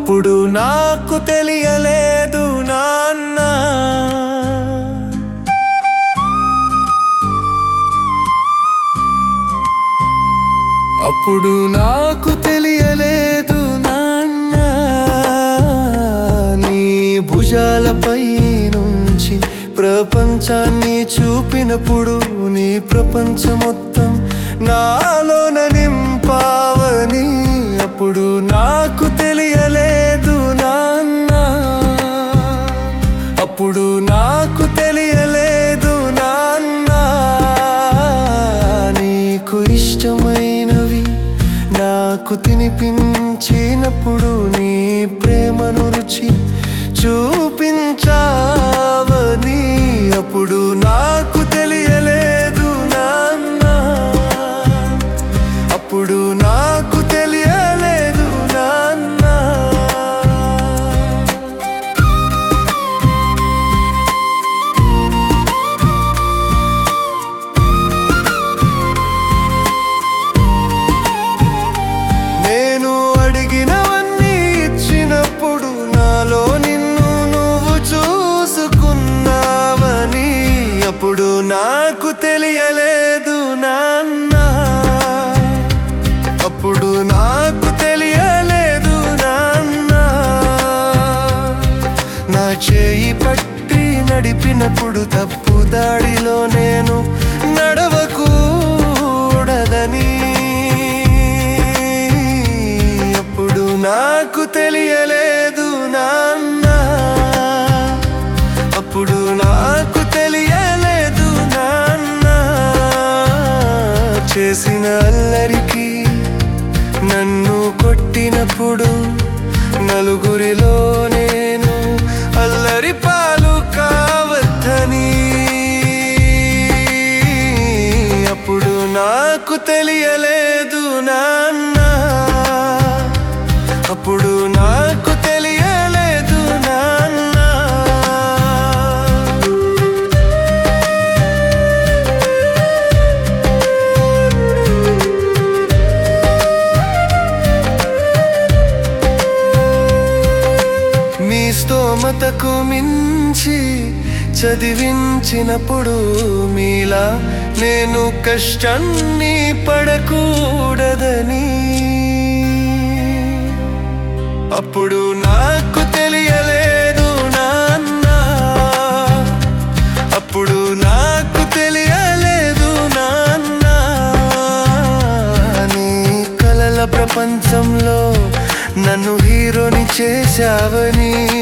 అప్పుడు నాకు తెలియలేదు నాన్న అప్పుడు నాకు తెలియలేదు నాన్న నీ భుజాలపై నుంచి ప్రపంచాన్ని చూపినప్పుడు నీ ప్రపంచం మొత్తం నాలోన నింపావని అప్పుడు నాకు తెలియలేదు నాన్న అప్పుడు నాకు తెలియలేదు నాన్న నీకు ఇష్టమైనవి నాకు తినిపించినప్పుడు నీ ప్రేమను రుచి చూపించావని అప్పుడు నాకు తెలియలేదు నాన్న అప్పుడు నాకు తెలియలేదు నాన్న నేను అడిగినవన్నీ ఇచ్చినప్పుడు నాలో నిన్ను నువ్వు చూసుకున్నావని అప్పుడు నాకు తెలియలేదు నాన్న అప్పుడు నాకు తెలియలేదు నాన్న నా చేయి పట్టి నడిపినప్పుడు తప్పు దాడిలో నేను నడవకూడదని అప్పుడు నాకు తెలియలేదు నాన్న అప్పుడు నాకు తెలియలేదు నాన్న చేసిన అల్లరికి నన్ను కొట్టినప్పుడు నలుగురిలో నేను అల్లరి పాలు కావద్దని అప్పుడు నాకు తెలియలేదు నాన్న అప్పుడు నాకు తెలియలేదు నాన్న మీ స్తోమతకు మించి చదివించినప్పుడు మీలా నేను కష్టాన్ని పడకూడదని అప్పుడు నాకు తెలియలేదు నాన్న అప్పుడు నాకు తెలియలేదు నాన్న నీ కలల ప్రపంచంలో నన్ను హీరోని చేశావని